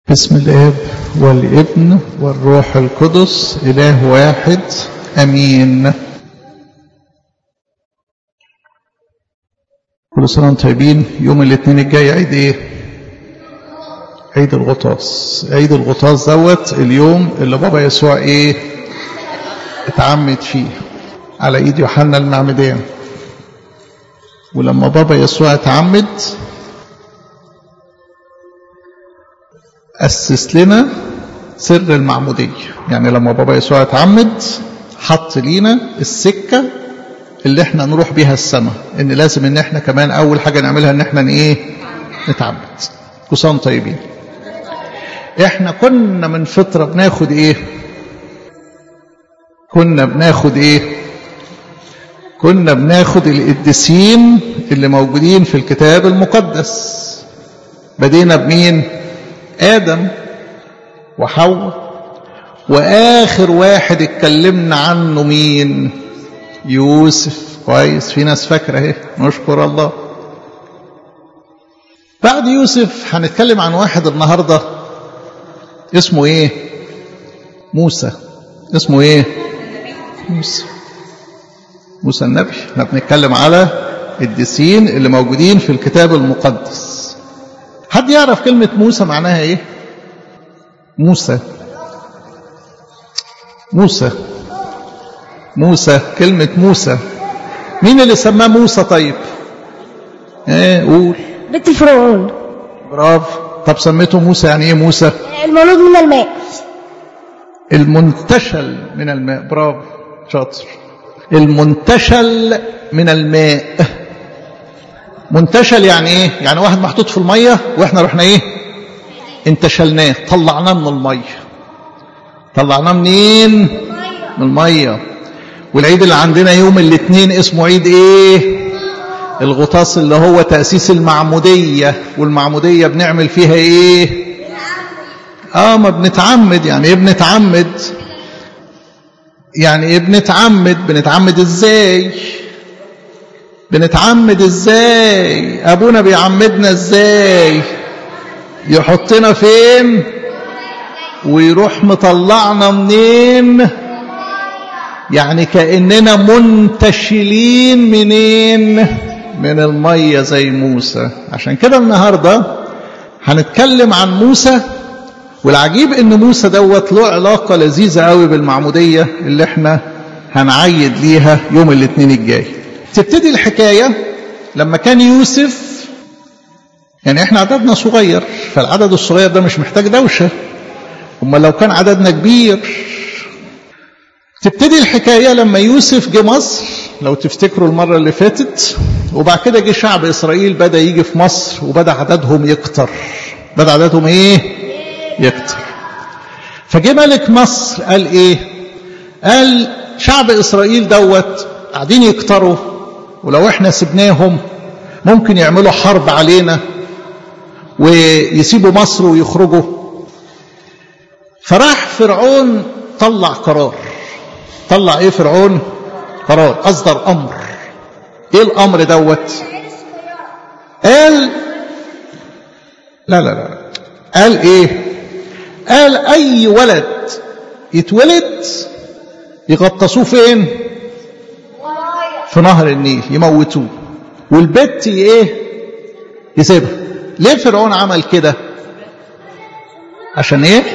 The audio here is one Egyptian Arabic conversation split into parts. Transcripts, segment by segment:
بسم الاب والابن والروح القدس اله واحد امين كل سنه وانتم طيبين يوم الاثنين الجاي عيد ايه عيد الغطاس عيد الغطاس دوت اليوم اللي بابا يسوع ايه اتعمد فيه على ايد يوحنا المعمدان ولما بابا يسوع اتعمد أسس لنا سر المعمودية يعني لما بابا يسوع اتعمد حط لينا السكة اللي احنا نروح بيها السماء ان لازم ان احنا كمان اول حاجة نعملها ان احنا ايه نتعمد كسان طيبين احنا كنا من فترة بناخد ايه كنا بناخد ايه كنا بناخد القديسين اللي موجودين في الكتاب المقدس بدينا بمين آدم وحواء وآخر واحد اتكلمنا عنه مين يوسف كويس في ناس فاكرة اهي نشكر الله بعد يوسف هنتكلم عن واحد النهاردة اسمه ايه موسى اسمه ايه موسى موسى النبي احنا بنتكلم على الديسين اللي موجودين في الكتاب المقدس حد يعرف كلمة موسى معناها ايه موسى موسى موسى كلمة موسى مين اللي سماه موسى طيب ايه قول بنت فرعون برافو طب سميته موسى يعني ايه موسى المولود من الماء المنتشل من الماء برافو شاطر المنتشل من الماء منتشل يعني ايه يعني واحد محطوط في الميه واحنا رحنا ايه انتشلناه طلعناه من الميه طلعناه منين من الميه والعيد اللي عندنا يوم الاثنين اسمه عيد ايه الغطاس اللي هو تأسيس المعمودية والمعمودية بنعمل فيها ايه اه ما بنتعمد يعني ايه بنتعمد يعني ايه بنتعمد بنتعمد ازاي بنتعمد ازاي ابونا بيعمدنا ازاي يحطنا فين ويروح مطلعنا منين يعني كاننا منتشلين منين من الميه زي موسى عشان كده النهارده هنتكلم عن موسى والعجيب ان موسى دوت له علاقه لذيذه قوي بالمعموديه اللي احنا هنعيد ليها يوم الاثنين الجاي تبتدي الحكاية لما كان يوسف يعني احنا عددنا صغير فالعدد الصغير ده مش محتاج دوشة أما لو كان عددنا كبير تبتدي الحكاية لما يوسف جه مصر لو تفتكروا المرة اللي فاتت وبعد كده جه شعب إسرائيل بدأ يجي في مصر وبدأ عددهم يكتر بدأ عددهم إيه؟ يكتر فجه ملك مصر قال إيه؟ قال شعب إسرائيل دوت قاعدين يكتروا ولو احنا سبناهم ممكن يعملوا حرب علينا ويسيبوا مصر ويخرجوا فراح فرعون طلع قرار طلع ايه فرعون قرار اصدر امر ايه الامر دوت قال لا لا لا قال ايه قال اي ولد يتولد يغطسوه فين في نهر النيل يموتوه والبت ايه يسيبها ليه فرعون عمل كده عشان ايه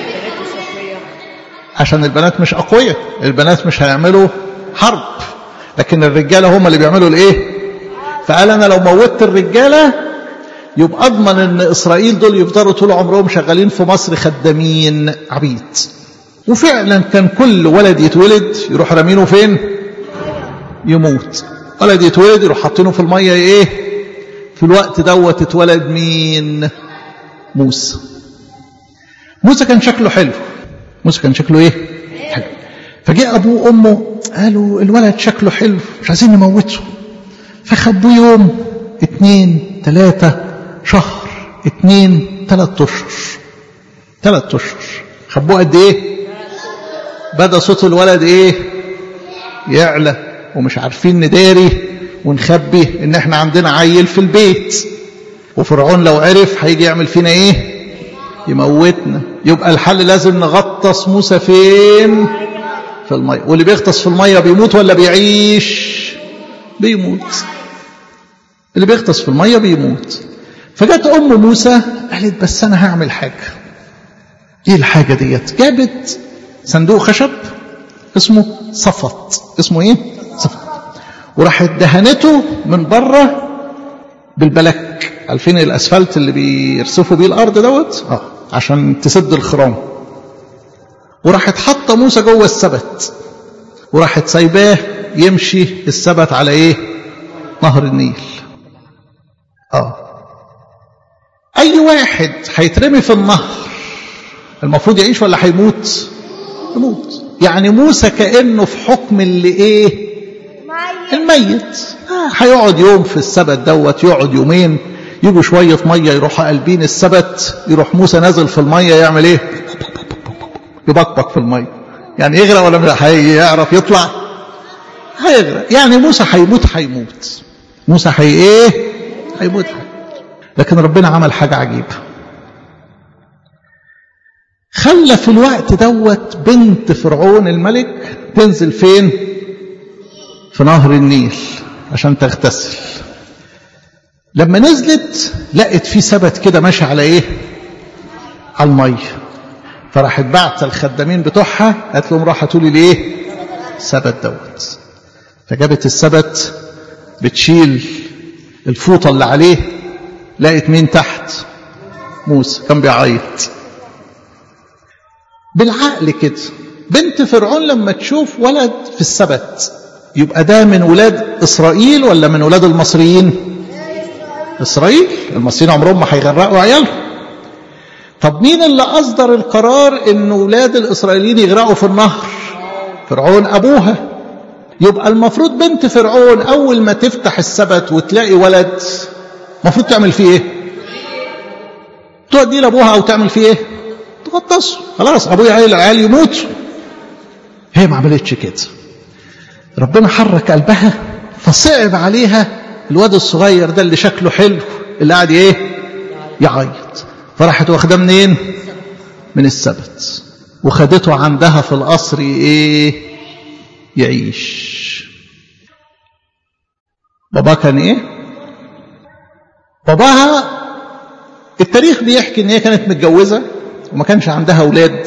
عشان البنات مش اقوياء البنات مش هيعملوا حرب لكن الرجاله هم اللي بيعملوا الايه فقال انا لو موتت الرجاله يبقى اضمن ان اسرائيل دول يفضلوا طول عمرهم شغالين في مصر خدامين عبيد وفعلا كان كل ولد يتولد يروح رامينه فين يموت ولد يتولد يروح حاطينه في الميه ايه في الوقت دوت اتولد مين موسى موسى كان شكله حلو موسى كان شكله ايه حلو فجاء ابوه وامه قالوا الولد شكله حلو مش عايزين نموته فخبوه يوم اتنين تلاتة شهر اتنين تلات اشهر تلات اشهر خبوه قد ايه بدا صوت الولد ايه يعلى ومش عارفين نداري ونخبي ان احنا عندنا عيل في البيت وفرعون لو عرف هيجي يعمل فينا ايه يموتنا يبقى الحل لازم نغطس موسى فين في المية واللي بيغطس في المية بيموت ولا بيعيش بيموت اللي بيغطس في المية بيموت فجت أم موسى قالت بس أنا هعمل حاجة إيه الحاجة ديت جابت صندوق خشب اسمه صفط اسمه إيه صفط وراحت دهنته من بره بالبلك عارفين الاسفلت اللي بيرصفوا بيه الارض دوت اه عشان تسد الخرام وراحت حاطه موسى جوه السبت وراحت سايباه يمشي السبت على ايه نهر النيل اه اي واحد هيترمي في النهر المفروض يعيش ولا هيموت يموت يعني موسى كانه في حكم اللي ايه الميت هيقعد يوم في السبت دوت يقعد يومين يجوا شوية مية يروحوا قلبين السبت يروح موسى نازل في المية يعمل ايه يبقبق في المية يعني يغرق ولا هيعرف يطلع هيغرق يعني موسى هيموت هيموت موسى هي ايه هيموت لكن ربنا عمل حاجة عجيبة خلى في الوقت دوت بنت فرعون الملك تنزل فين في نهر النيل عشان تغتسل لما نزلت لقت في سبت كده ماشي على ايه على الميه فراحت بعت الخدامين بتوعها قالت لهم راح هاتوا لي الايه سبت دوت فجابت السبت بتشيل الفوطه اللي عليه لقت مين تحت موسى كان بيعيط بالعقل كده بنت فرعون لما تشوف ولد في السبت يبقى ده من ولاد إسرائيل ولا من ولاد المصريين إسرائيل المصريين عمرهم ما هيغرقوا عيالهم طب مين اللي أصدر القرار إن ولاد الإسرائيليين يغرقوا في النهر فرعون أبوها يبقى المفروض بنت فرعون أول ما تفتح السبت وتلاقي ولد المفروض تعمل فيه إيه توديه لأبوها أو تعمل فيه إيه تغطسه خلاص أبويا عيل العيال يموت هي ما عملتش كده ربنا حرك قلبها فصعب عليها الواد الصغير ده اللي شكله حلو اللي قاعد ايه يعيط فراحت واخداه منين من السبت وخدته عندها في القصر ايه يعيش بابا كان ايه باباها التاريخ بيحكي ان هي كانت متجوزه وما كانش عندها اولاد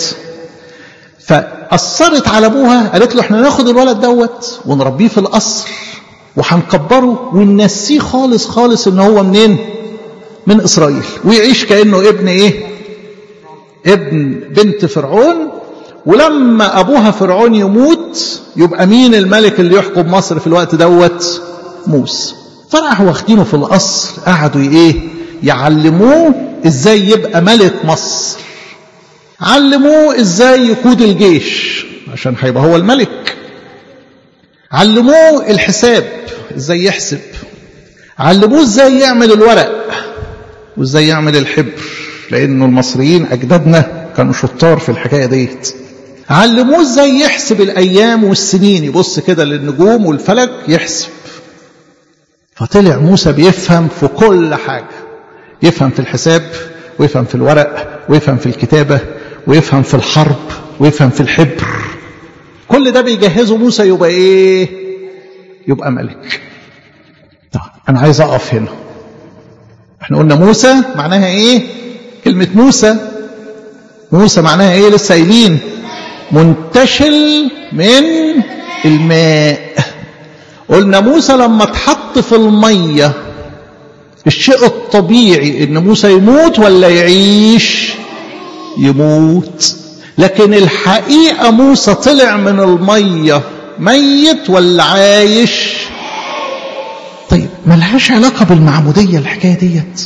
فأثرت على أبوها قالت له احنا ناخد الولد دوت ونربيه في القصر وهنكبره وننسيه خالص خالص ان هو منين من إسرائيل ويعيش كأنه ابن ايه ابن بنت فرعون ولما أبوها فرعون يموت يبقى مين الملك اللي يحكم مصر في الوقت دوت موسى فراحوا واخدينه في القصر قعدوا ايه يعلموه ازاي يبقى ملك مصر علموه ازاي يقود الجيش عشان هيبقى هو الملك علموه الحساب ازاي يحسب علموه ازاي يعمل الورق وازاي يعمل الحبر لانه المصريين اجدادنا كانوا شطار في الحكايه ديت علموه ازاي يحسب الايام والسنين يبص كده للنجوم والفلك يحسب فطلع موسى بيفهم في كل حاجه يفهم في الحساب ويفهم في الورق ويفهم في الكتابه ويفهم في الحرب ويفهم في الحبر كل ده بيجهزه موسى يبقى ايه يبقى ملك طب انا عايز اقف هنا احنا قلنا موسى معناها ايه كلمة موسى موسى معناها ايه لسه قايلين منتشل من الماء قلنا موسى لما اتحط في المية الشيء الطبيعي ان موسى يموت ولا يعيش يموت لكن الحقيقة موسى طلع من المية ميت ولا عايش طيب ملهاش علاقة بالمعمودية الحكاية ديت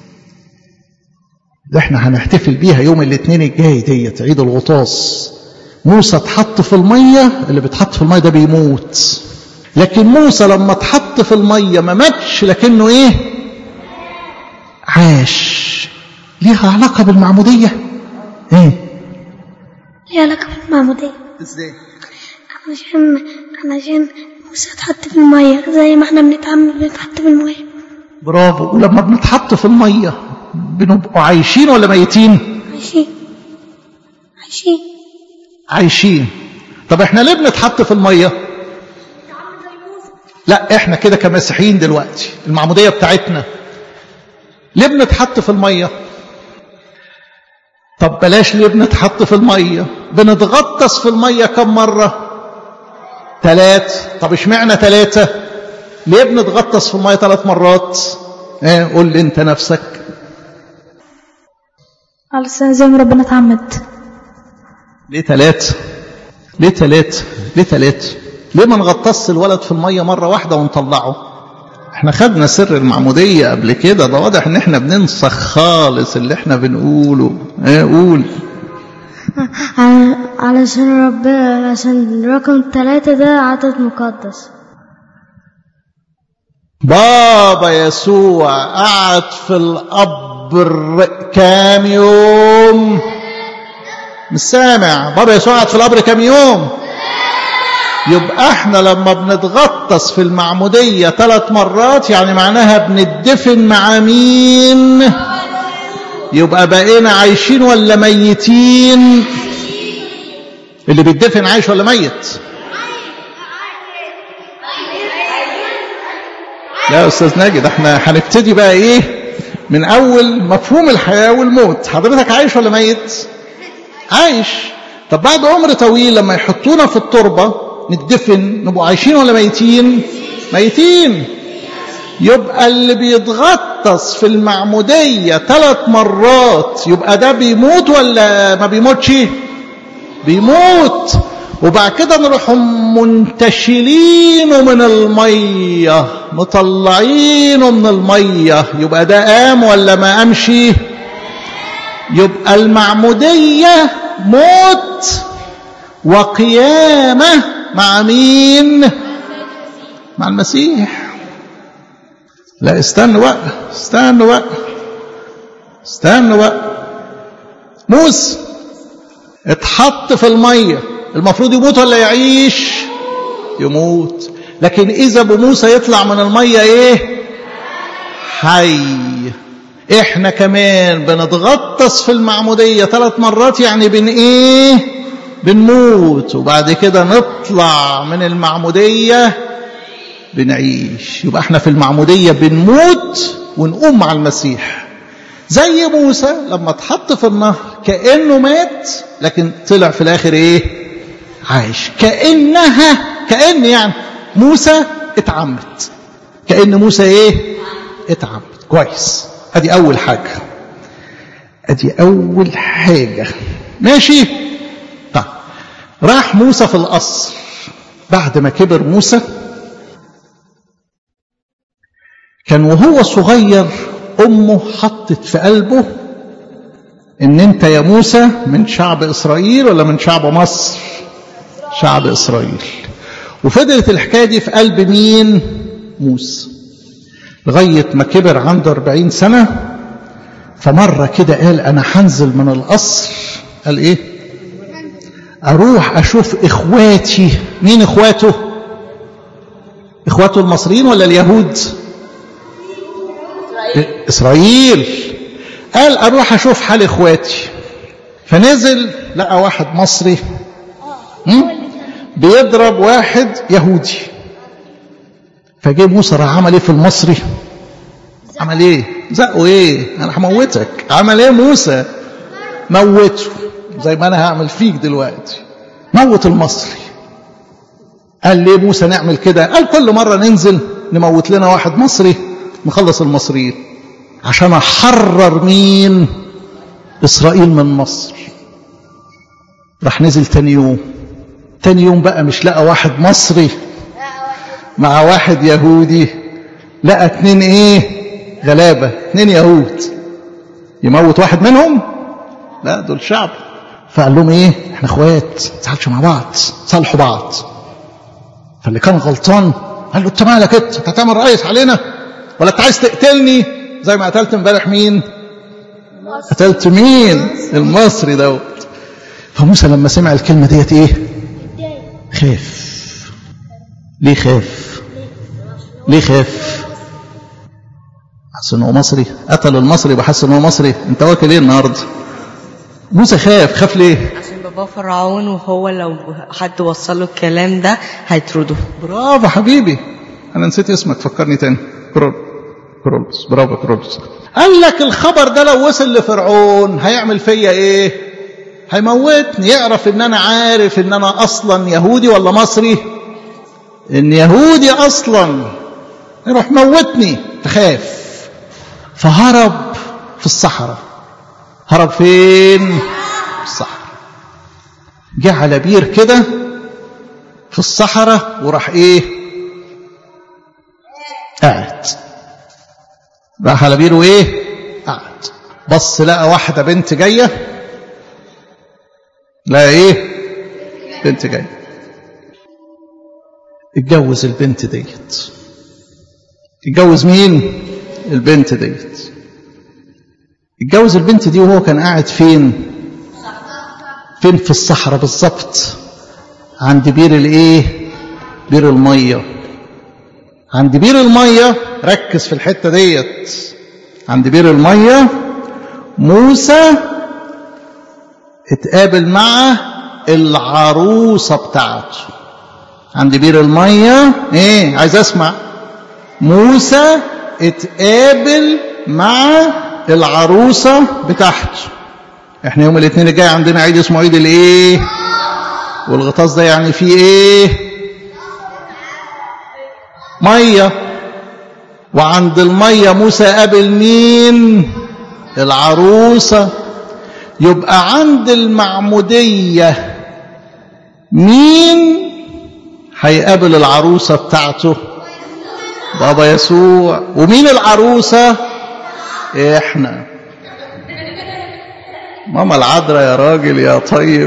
ده احنا هنحتفل بيها يوم الاثنين الجاي ديت عيد الغطاس موسى اتحط في المية اللي بيتحط في المية ده بيموت لكن موسى لما اتحط في المية ما ماتش لكنه ايه عاش ليها علاقة بالمعمودية ايه ليه علاقة بالمعمودية ازاي علشان علشان موسى اتحط في المية زي ما احنا بنتعمل بنتحط في المية برافو ولما بنتحط في المية بنبقوا عايشين ولا ميتين عايشين عايشين عايشين طب احنا ليه بنتحط في الميه لا احنا كده كمسيحيين دلوقتي المعموديه بتاعتنا ليه بنتحط في الميه طب بلاش ليه بنتحط في الميه بنتغطس في الميه كم مره ثلاث طب اشمعنى ثلاثه ليه بنتغطس في الميه ثلاث مرات ايه قول لي انت نفسك علشان زي ما ربنا اتعمد ليه ثلاثة ليه ثلاثة ليه ثلاثة ليه ما نغطس الولد في المية مرة واحدة ونطلعه احنا خدنا سر المعمودية قبل كده ده واضح ان احنا بننسخ خالص اللي احنا بنقوله ايه قول علشان ربنا عشان رقم ثلاثة ده عدد مقدس بابا يسوع قعد في القبر كام يوم مش سامع بابا يسوع قعد في القبر كام يوم يبقى احنا لما بنتغطس في المعمودية ثلاث مرات يعني معناها بندفن مع مين يبقى بقينا عايشين ولا ميتين اللي بيدفن عايش ولا ميت لا يا استاذ ناجد احنا هنبتدي بقى ايه من اول مفهوم الحياه والموت حضرتك عايش ولا ميت عايش طب بعد عمر طويل لما يحطونا في التربه ندفن نبقى عايشين ولا ميتين ميتين يبقى اللي بيتغطس في المعمودية ثلاث مرات يبقى ده بيموت ولا ما بيموتش بيموت وبعد كده نروح منتشلينه من المية مطلعينه من المية يبقى ده قام ولا ما قامش يبقى المعمودية موت وقيامة مع مين مع المسيح لا استنوا بقى استنوا بقى استنوا بقى موسى اتحط في الميه المفروض يموت ولا يعيش يموت لكن اذا ابو موسى يطلع من الميه ايه حي احنا كمان بنتغطس في المعموديه ثلاث مرات يعني بن ايه بنموت وبعد كده نطلع من المعموديه بنعيش يبقى احنا في المعموديه بنموت ونقوم مع المسيح زي موسى لما اتحط في النهر كانه مات لكن طلع في الاخر ايه عايش كانها كان يعني موسى اتعمد كان موسى ايه اتعمد كويس ادي اول حاجه ادي اول حاجه ماشي طيب راح موسى في القصر بعد ما كبر موسى كان وهو صغير امه حطت في قلبه ان انت يا موسى من شعب اسرائيل ولا من شعب مصر شعب اسرائيل وفضلت الحكايه دي في قلب مين موسى لغايه ما كبر عنده 40 سنه فمره كده قال انا هنزل من القصر قال ايه اروح اشوف اخواتي مين اخواته اخواته المصريين ولا اليهود إسرائيل قال أروح أشوف حال إخواتي فنزل لقى واحد مصري بيضرب واحد يهودي فجه موسى راح عمل ايه في المصري عمل ايه زقه ايه انا هموتك عمل ايه موسى موته زي ما انا هعمل فيك دلوقتي موت المصري قال ليه موسى نعمل كده قال كل مرة ننزل نموت لنا واحد مصري نخلص المصريين عشان احرر مين اسرائيل من مصر راح نزل تاني يوم تاني يوم بقى مش لقى واحد مصري مع واحد يهودي لقى اتنين ايه غلابة اتنين يهود يموت واحد منهم لا دول شعب فقال لهم ايه احنا اخوات تزعلش مع بعض صالحوا بعض فاللي كان غلطان قال له انت مالك انت انت هتعمل رئيس علينا ولا انت عايز تقتلني زي ما قتلت امبارح مين قتلت مين المصري دوت فموسى لما سمع الكلمه ديت ايه خاف ليه خاف ليه خاف حس ان هو مصري قتل المصري بحس ان هو مصري انت واكل ايه النهارده موسى خاف خاف ليه عشان بابا فرعون وهو لو حد وصل له الكلام ده هيطرده برافو حبيبي انا نسيت اسمك فكرني تاني كرول كرولس برافو كرولس قال لك الخبر ده لو وصل لفرعون هيعمل فيا ايه هيموتني يعرف ان انا عارف ان انا اصلا يهودي ولا مصري ان يهودي اصلا يروح موتني فخاف فهرب في الصحراء هرب فين في الصحراء جه على بير كده في الصحراء وراح ايه قاعد راح على بير وايه قاعد بص لقى واحدة بنت جاية لا ايه بنت جاية اتجوز البنت ديت اتجوز مين البنت ديت اتجوز البنت دي وهو كان قاعد فين فين في الصحراء بالظبط عند بير الايه بير الميه عند بير الميه ركز في الحته ديت عند بير الميه موسى اتقابل مع العروسه بتاعته عند بير الميه ايه عايز اسمع موسى اتقابل مع العروسه بتاعته احنا يوم الاثنين الجاي عندنا عيد اسمه عيد الايه والغطاس ده يعني فيه ايه ميه وعند الميه موسى قابل مين العروسه يبقى عند المعموديه مين هيقابل العروسه بتاعته بابا يسوع ومين العروسه احنا ماما العذراء يا راجل يا طيب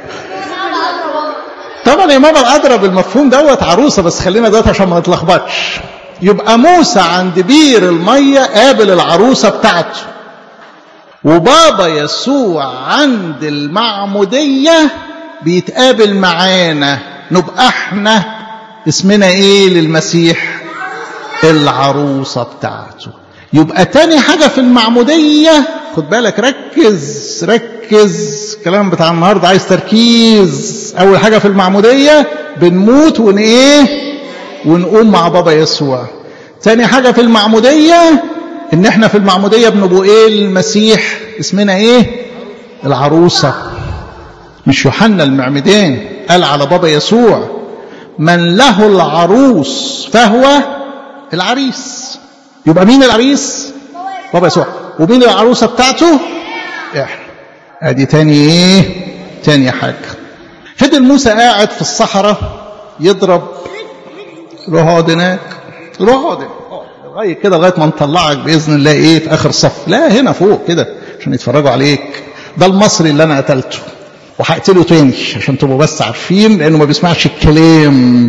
طبعا يا ماما العذراء بالمفهوم دوت عروسه بس خلينا دوت عشان ما نتلخبطش يبقى موسى عند بير الميه قابل العروسه بتاعته وبابا يسوع عند المعموديه بيتقابل معانا نبقى احنا اسمنا ايه للمسيح العروسه بتاعته يبقى تاني حاجه في المعموديه خد بالك ركز ركز الكلام بتاع النهارده عايز تركيز اول حاجه في المعموديه بنموت ون ايه ونقوم مع بابا يسوع تاني حاجه في المعموديه ان احنا في المعموديه بنبقوا ايه المسيح اسمنا ايه العروسه مش يوحنا المعمدان قال على بابا يسوع من له العروس فهو العريس يبقى مين العريس بابا يسوع ومين العروسه بتاعته احنا ادي تاني ايه تاني حاجه فضل موسى قاعد في الصحراء يضرب روح اقعد هناك روح اقعد هناك لغايه كده لغايه ما نطلعك باذن الله ايه في اخر صف لا هنا فوق كده عشان يتفرجوا عليك ده المصري اللي انا قتلته وهقتله تاني عشان تبقوا بس عارفين لانه ما بيسمعش الكلام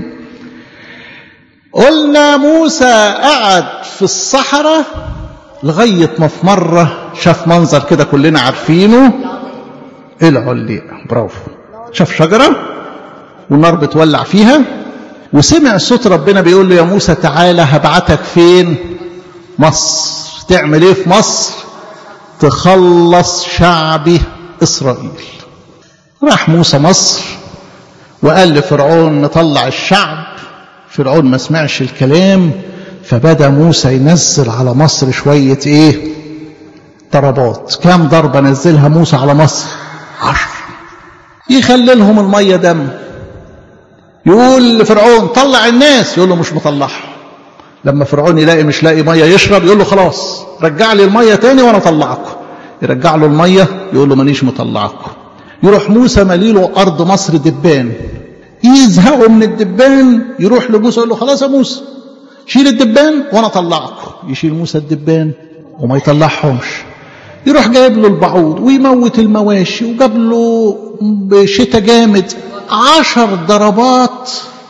قلنا موسى قعد في الصحراء لغاية ما في مرة شاف منظر كده كلنا عارفينه العلية برافو شاف شجرة والنار بتولع فيها وسمع صوت ربنا بيقول له يا موسى تعالى هبعتك فين مصر تعمل ايه في مصر تخلص شعبي اسرائيل راح موسى مصر وقال لفرعون نطلع الشعب فرعون ما سمعش الكلام فبدا موسى ينزل على مصر شوية ايه ضربات كام ضربة نزلها موسى على مصر عشر يخلي لهم المية دم يقول لفرعون طلع الناس يقول له مش مطلعهم لما فرعون يلاقي مش لاقي مية يشرب يقول له خلاص رجع لي المية تاني وانا اطلعكم يرجع له المية يقول له مانيش مطلعكم يروح موسى مليله ارض مصر دبان يزهقوا من الدبان يروح لموسى يقول له خلاص يا موسى شيل الدبان وانا اطلعكم يشيل موسى الدبان وما يطلعهمش يروح جايب له البعوض ويموت المواشي وجاب له بشتا جامد عشر ضربات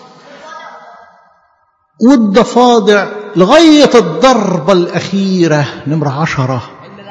والضفادع لغاية الضربة الأخيرة نمرة عشرة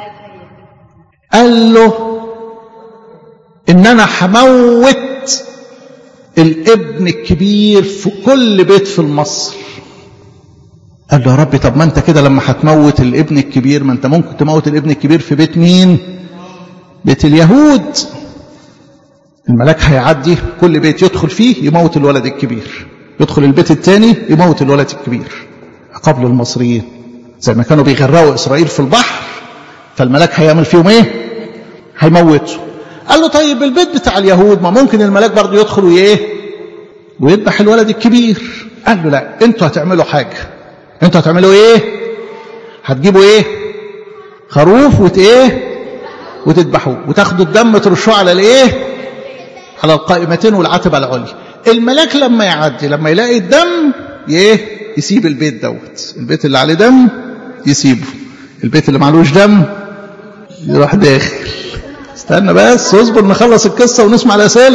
قال له إن أنا هموت الابن الكبير في كل بيت في مصر قال له يا ربي طب ما انت كده لما هتموت الابن الكبير ما انت ممكن تموت الابن الكبير في بيت مين بيت اليهود الملاك هيعدي كل بيت يدخل فيه يموت الولد الكبير يدخل البيت الثاني يموت الولد الكبير قبل المصريين زي ما كانوا بيغرقوا اسرائيل في البحر فالملاك هيعمل فيهم ايه هيموته قال له طيب البيت بتاع اليهود ما ممكن الملاك برضه يدخل وايه ويذبح الولد الكبير قال له لا انتوا هتعملوا حاجه انتوا هتعملوا ايه هتجيبوا ايه خروف وت ايه وتذبحوه وتاخدوا الدم ترشوه على الايه على القائمتين والعتبه العليا الملاك لما يعدي لما يلاقي الدم ايه يسيب البيت دوت البيت اللي عليه دم يسيبه البيت اللي معلوش دم يروح داخل استنى بس اصبر نخلص القصه ونسمع الاسئله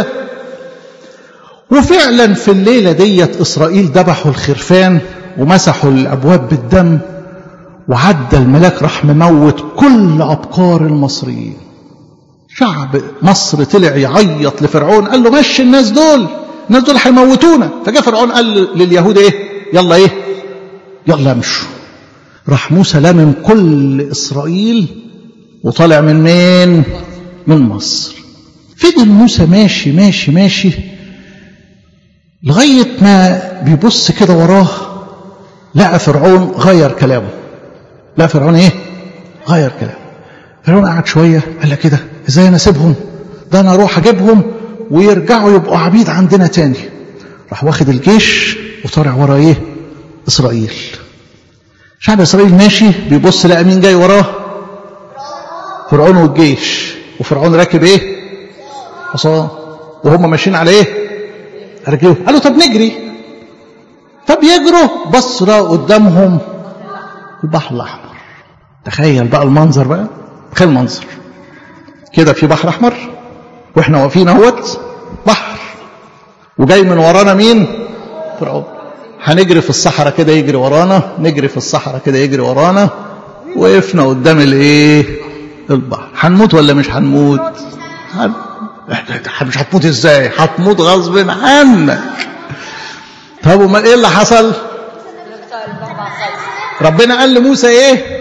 وفعلا في الليله ديت اسرائيل ذبحوا الخرفان ومسحوا الابواب بالدم وعدى الملاك راح مموت كل ابكار المصريين شعب مصر طلع يعيط لفرعون قال له مشي الناس دول الناس دول هيموتونا فجاء فرعون قال لليهود ايه يلا ايه يلا امشوا راح موسى لمم كل اسرائيل وطالع من مين من مصر فضل موسى ماشي ماشي ماشي لغايه ما بيبص كده وراه لقى فرعون غير كلامه لا فرعون ايه غير كلامه فرعون قعد شويه قال لك كده ازاي انا اسيبهم ده انا اروح اجيبهم ويرجعوا يبقوا عبيد عندنا تاني راح واخد الجيش وطالع ورا ايه اسرائيل شعب اسرائيل ماشي بيبص لقى مين جاي وراه فرعون والجيش وفرعون راكب ايه حصان وهم ماشيين على ايه رجليهم قالوا طب نجري فبيجروا بصوا لقوا قدامهم البحر الاحمر تخيل بقى المنظر بقى تخيل المنظر كده في بحر احمر واحنا واقفين اهوت بحر وجاي من ورانا مين فرعون هنجري في الصحراء كده يجري ورانا نجري في الصحراء كده يجري ورانا وقفنا قدام الايه البحر هنموت ولا مش هنموت هن... مش هتموت ازاي هتموت غصب عنك طب امال ايه اللي حصل ربنا قال لموسى ايه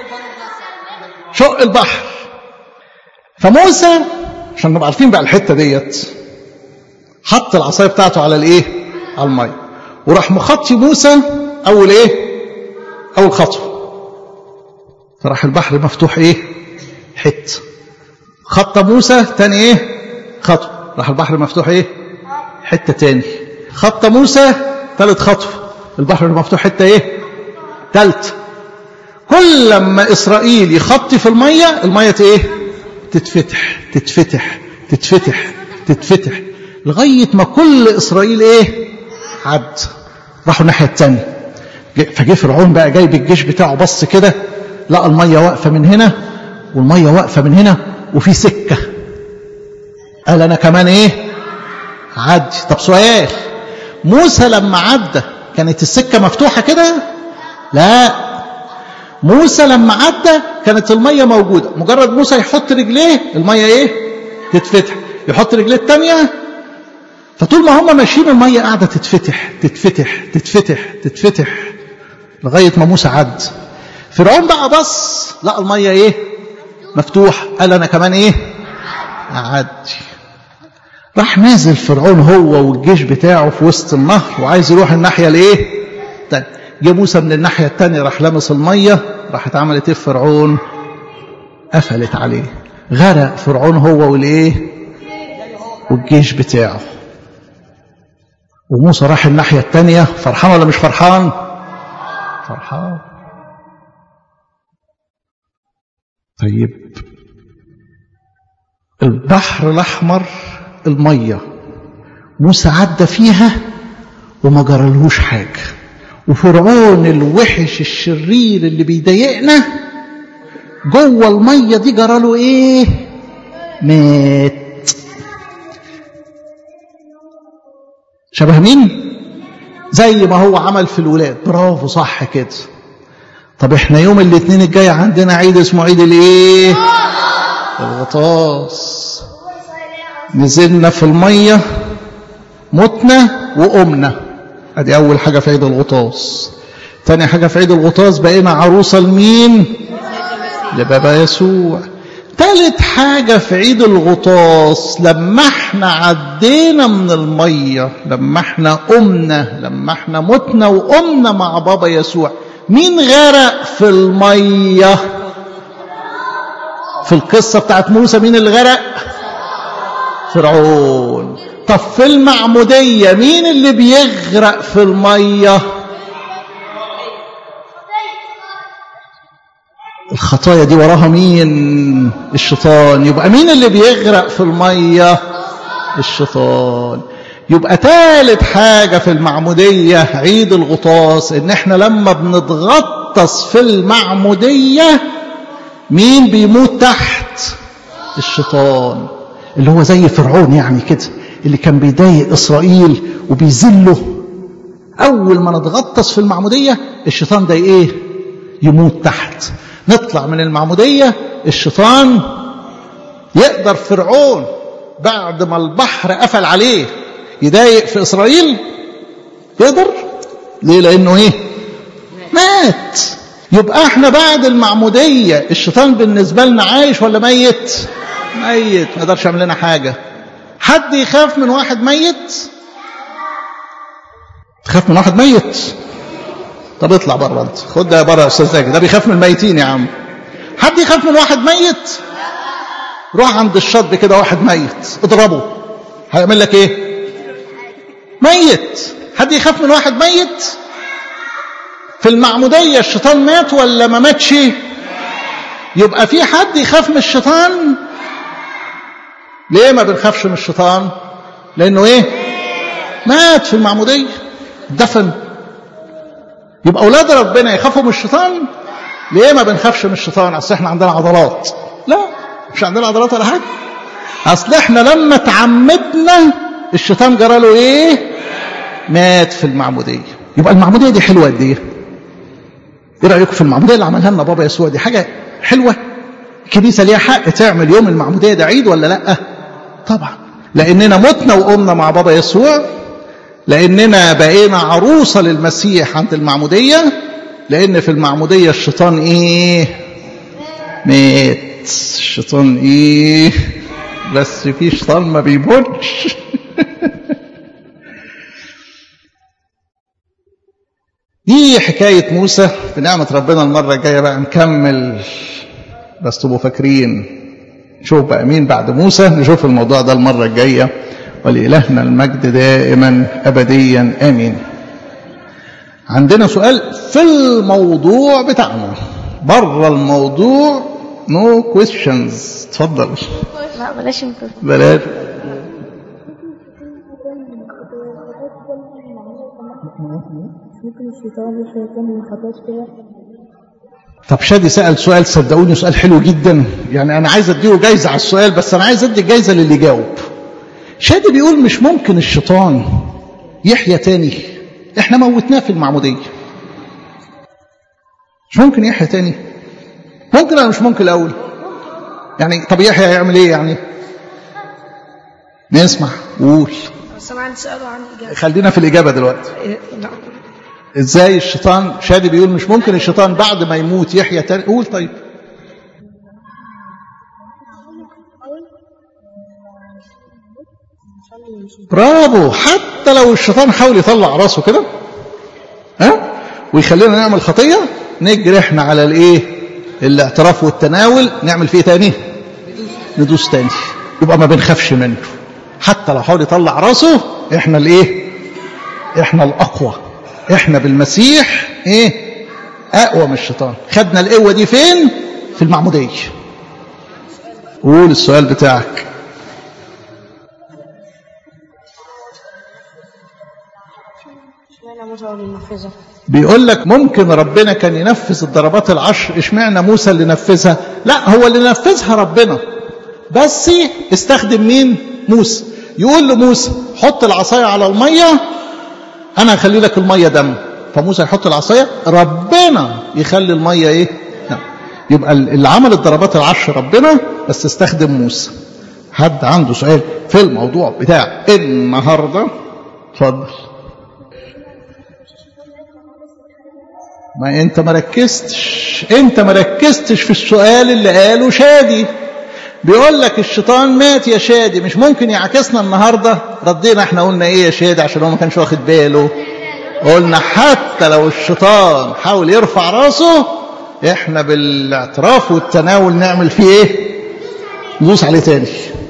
شق البحر فموسى عشان نبقى عارفين بقى الحته ديت حط العصايه بتاعته على الايه على الميه وراح مخطي موسى اول ايه اول خطوه فراح البحر مفتوح ايه حته خط موسى تاني ايه خطوه راح البحر مفتوح ايه حته تاني خط موسى ثالث خطوه البحر مفتوح حته ايه ثالث كل لما اسرائيل يخطي في الميه الميه ايه تتفتح تتفتح تتفتح تتفتح لغايه ما كل اسرائيل ايه عد راحوا الناحيه الثانيه فجه فرعون بقى جايب الجيش بتاعه بص كده لقى الميه واقفه من هنا والميه واقفه من هنا وفي سكه قال انا كمان ايه عدي طب سؤال موسى لما عدى كانت السكه مفتوحه كده لا موسى لما عدى كانت الميه موجوده مجرد موسى يحط رجليه الميه ايه تتفتح يحط رجليه الثانيه فطول ما هم ماشيين الميه قاعده تتفتح تتفتح تتفتح تتفتح لغايه ما موسى عد فرعون بقى بص لقى الميه ايه مفتوح قال انا كمان ايه اعدي راح نازل فرعون هو والجيش بتاعه في وسط النهر وعايز يروح الناحيه الايه جه موسى من الناحيه الثانيه راح لمس الميه راحت عملت ايه فرعون قفلت عليه غرق فرعون هو والايه والجيش بتاعه وموسى راح الناحيه الثانيه فرحان ولا مش فرحان فرحان طيب البحر الاحمر الميه موسى عدى فيها وما جرالهوش حاجه وفرعون الوحش الشرير اللي بيضايقنا جوه الميه دي جراله ايه مات شبه مين زي ما هو عمل في الولاد برافو صح كده طب احنا يوم الاثنين الجاي عندنا عيد اسمه عيد الايه الغطاس نزلنا في الميه متنا وقمنا ادي اول حاجه في عيد الغطاس تاني حاجه في عيد الغطاس بقينا عروسه لمين لبابا يسوع تالت حاجة في عيد الغطاس لما احنا عدينا من المية لما احنا قمنا لما احنا متنا وقمنا مع بابا يسوع مين غرق في المية في القصة بتاعت موسى مين اللي غرق فرعون طب في المعمودية مين اللي بيغرق في المية الخطايا دي وراها مين الشيطان يبقى مين اللي بيغرق في المية الشيطان يبقى ثالث حاجة في المعمودية عيد الغطاس ان احنا لما بنتغطس في المعمودية مين بيموت تحت الشيطان اللي هو زي فرعون يعني كده اللي كان بيضايق إسرائيل وبيذله أول ما نتغطس في المعمودية الشيطان ده إيه يموت تحت نطلع من المعمودية الشيطان يقدر فرعون بعد ما البحر قفل عليه يضايق في إسرائيل يقدر ليه لأنه إيه مات يبقى احنا بعد المعمودية الشيطان بالنسبة لنا عايش ولا ميت ميت ما يقدرش يعمل لنا حاجة حد يخاف من واحد ميت تخاف من واحد ميت طب اطلع بره انت خد ده بره يا استاذ زكي ده بيخاف من الميتين يا عم حد يخاف من واحد ميت روح عند الشط كده واحد ميت اضربه هيعمل لك ايه ميت حد يخاف من واحد ميت في المعمودية الشيطان مات ولا ما ماتش يبقى في حد يخاف من الشيطان ليه ما بنخافش من الشيطان لانه ايه مات في المعمودية دفن يبقى اولاد ربنا يخافوا من الشيطان ليه ما بنخافش من الشيطان اصل احنا عندنا عضلات لا مش عندنا عضلات ولا حاجه اصل احنا لما تعمدنا الشيطان جرى له ايه مات في المعموديه يبقى المعموديه دي حلوه قد ايه ايه رايكم في المعموديه اللي عملها لنا بابا يسوع دي حاجه حلوه الكنيسه ليها حق تعمل يوم المعموديه ده عيد ولا لا طبعا لاننا متنا وقمنا مع بابا يسوع لاننا بقينا عروسه للمسيح عند المعموديه لان في المعموديه الشيطان ايه مات الشيطان ايه بس في شيطان ما بيموتش دي حكاية موسى بنعمة ربنا المرة الجاية بقى نكمل بس تبقوا فاكرين نشوف بقى مين بعد موسى نشوف الموضوع ده المرة الجاية ولإلهنا المجد دائما أبديا آمين عندنا سؤال في الموضوع بتاعنا بره الموضوع نو no questions اتفضل لا بلاش نكتب بلاش ممكن الشيطان الشيطان ما خطاش كده طب شادي سأل سؤال صدقوني سؤال حلو جدا يعني أنا عايز أديله جايزة على السؤال بس أنا عايز أدي جايزة للي جاوب شادي بيقول مش ممكن الشيطان يحيا تاني احنا موتناه في المعمودية مش ممكن يحيا تاني ممكن ولا مش ممكن الأول يعني طب يحيى هيعمل ايه يعني نسمع قول بس انا عندي سؤال وعندي اجابه خلينا في الإجابة دلوقتي إيه، لا ازاي الشيطان شادي بيقول مش ممكن الشيطان بعد ما يموت يحيا تاني قول طيب برافو حتى لو الشيطان حاول يطلع راسه كده ها ويخلينا نعمل خطية نجري احنا على الايه الاعتراف والتناول نعمل فيه تاني ندوس تاني يبقى ما بنخافش منه حتى لو حاول يطلع راسه احنا الايه احنا الاقوى احنا بالمسيح ايه اقوى من الشيطان خدنا القوه دي فين في المعموديه قول السؤال بتاعك اشمعنى موسى هو اللي ينفذها بيقول لك ممكن ربنا كان ينفذ الضربات العشر اشمعنى موسى اللي نفذها لا هو اللي نفذها ربنا بس استخدم مين موسى يقول لموسى حط العصايه على الميه انا هخلي لك الميه دم فموسى يحط العصايه ربنا يخلي الميه ايه نعم. يبقى اللي عمل الضربات العشر ربنا بس استخدم موسى حد عنده سؤال في الموضوع بتاع النهارده اتفضل ما انت ما ركزتش انت ما ركزتش في السؤال اللي قاله شادي بيقول لك الشيطان مات يا شادي مش ممكن يعكسنا النهارده ردينا احنا قلنا ايه يا شادي عشان هو ما كانش واخد باله قلنا حتى لو الشيطان حاول يرفع راسه احنا بالاعتراف والتناول نعمل فيه ايه ندوس عليه تاني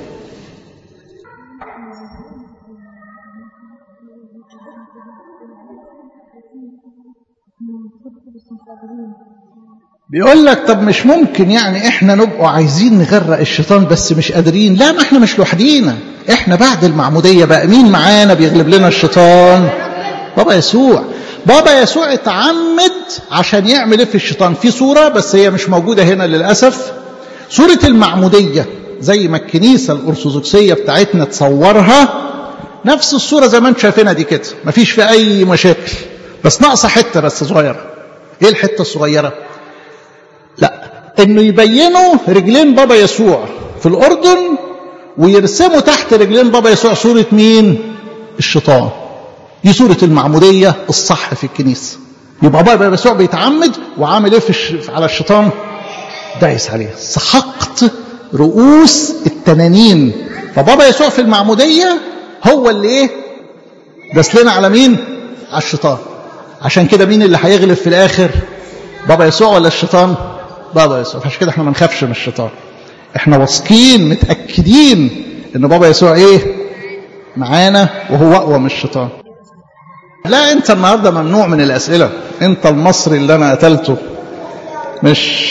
بيقول لك طب مش ممكن يعني احنا نبقوا عايزين نغرق الشيطان بس مش قادرين لا ما احنا مش لوحدينا احنا بعد المعمودية بقى مين معانا بيغلب لنا الشيطان بابا يسوع بابا يسوع اتعمد عشان يعمل ايه في الشيطان في صورة بس هي مش موجودة هنا للأسف صورة المعمودية زي ما الكنيسة الأرثوذكسية بتاعتنا تصورها نفس الصورة زي ما انتم شايفينها دي كده مفيش في أي مشاكل بس ناقصة حتة بس صغيرة ايه الحتة الصغيرة لا انه يبينوا رجلين بابا يسوع في الأردن ويرسموا تحت رجلين بابا يسوع صورة مين الشيطان دي صورة المعمودية الصح في الكنيسة يبقى بابا يسوع بيتعمد وعامل ايه في الش... على الشيطان دايس عليه سحقت رؤوس التنانين فبابا يسوع في المعمودية هو اللي ايه داس لنا على مين على الشيطان عشان كده مين اللي هيغلب في الاخر بابا يسوع ولا الشيطان بابا يسوع عشان كده احنا ما نخافش من الشيطان احنا واثقين متاكدين ان بابا يسوع ايه معانا وهو اقوى من الشيطان لا انت النهارده ممنوع من الاسئله انت المصري اللي انا قتلته مش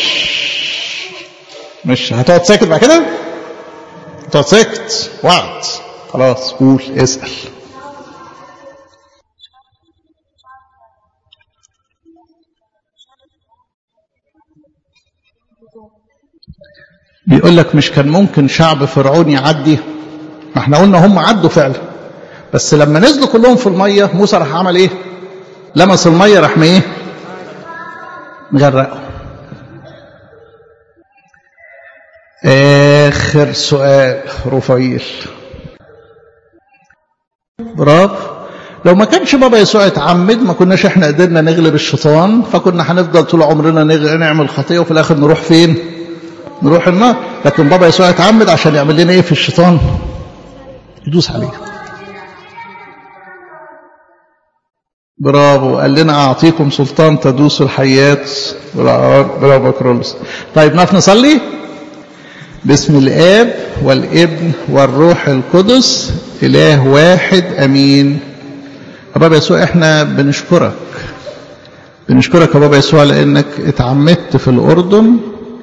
مش هتقعد ساكت بعد كده هتقعد ساكت وعد خلاص قول اسال بيقول لك مش كان ممكن شعب فرعون يعدي ما احنا قلنا هم عدوا فعلا بس لما نزلوا كلهم في الميه موسى راح عمل ايه لمس الميه راح ايه مغرقه اخر سؤال رفيل برافو لو ما كانش بابا يسوع اتعمد ما كناش احنا قدرنا نغلب الشيطان فكنا هنفضل طول عمرنا نعمل خطيه وفي الاخر نروح فين نروح النار لكن بابا يسوع اتعمد عشان يعمل لنا ايه في الشيطان يدوس عليه برافو قال لنا اعطيكم سلطان تدوس الحيات برافو كرولس طيب نقف نصلي باسم الاب والابن والروح القدس اله واحد امين يا بابا يسوع احنا بنشكرك بنشكرك يا بابا يسوع لانك اتعمدت في الاردن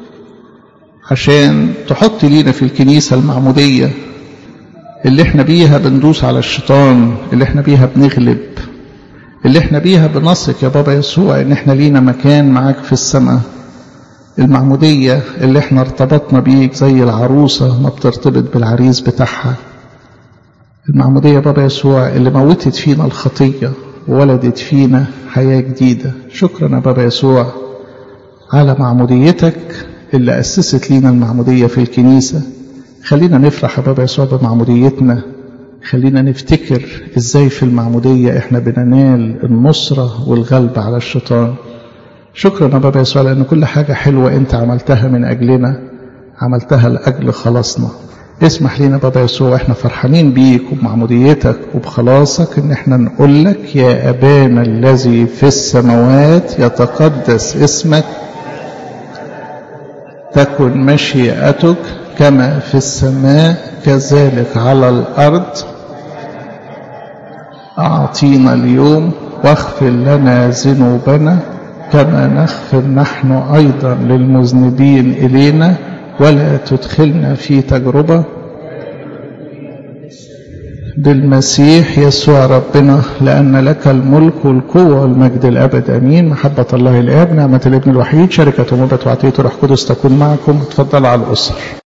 عشان تحط لينا في الكنيسة المعمودية اللي احنا بيها بندوس على الشيطان اللي احنا بيها بنغلب اللي احنا بيها بنثق يا بابا يسوع ان احنا لينا مكان معاك في السماء المعمودية اللي احنا ارتبطنا بيك زي العروسة ما بترتبط بالعريس بتاعها المعمودية يا بابا يسوع اللي موتت فينا الخطية وولدت فينا حياة جديدة شكرا يا بابا يسوع على معموديتك اللي أسست لينا المعمودية في الكنيسة خلينا نفرح يا بابا يسوع بمعموديتنا خلينا نفتكر ازاي في المعمودية احنا بننال النصرة والغلب على الشيطان شكرا يا بابا يسوع لأن كل حاجة حلوة انت عملتها من أجلنا عملتها لأجل خلاصنا اسمح لنا بابا يسوع احنا فرحانين بيك وبمعموديتك وبخلاصك ان احنا نقول لك يا أبانا الذي في السماوات يتقدس اسمك تكن مشيئتك كما في السماء كذلك على الأرض أعطينا اليوم واغفر لنا ذنوبنا كما نغفر نحن أيضا للمذنبين إلينا ولا تدخلنا في تجربة بالمسيح يسوع ربنا لأن لك الملك والقوة والمجد الأبد أمين محبة الله الآب نعمة الابن الوحيد شركة ومبة وعطية روح قدس تكون معكم تفضل على الأسر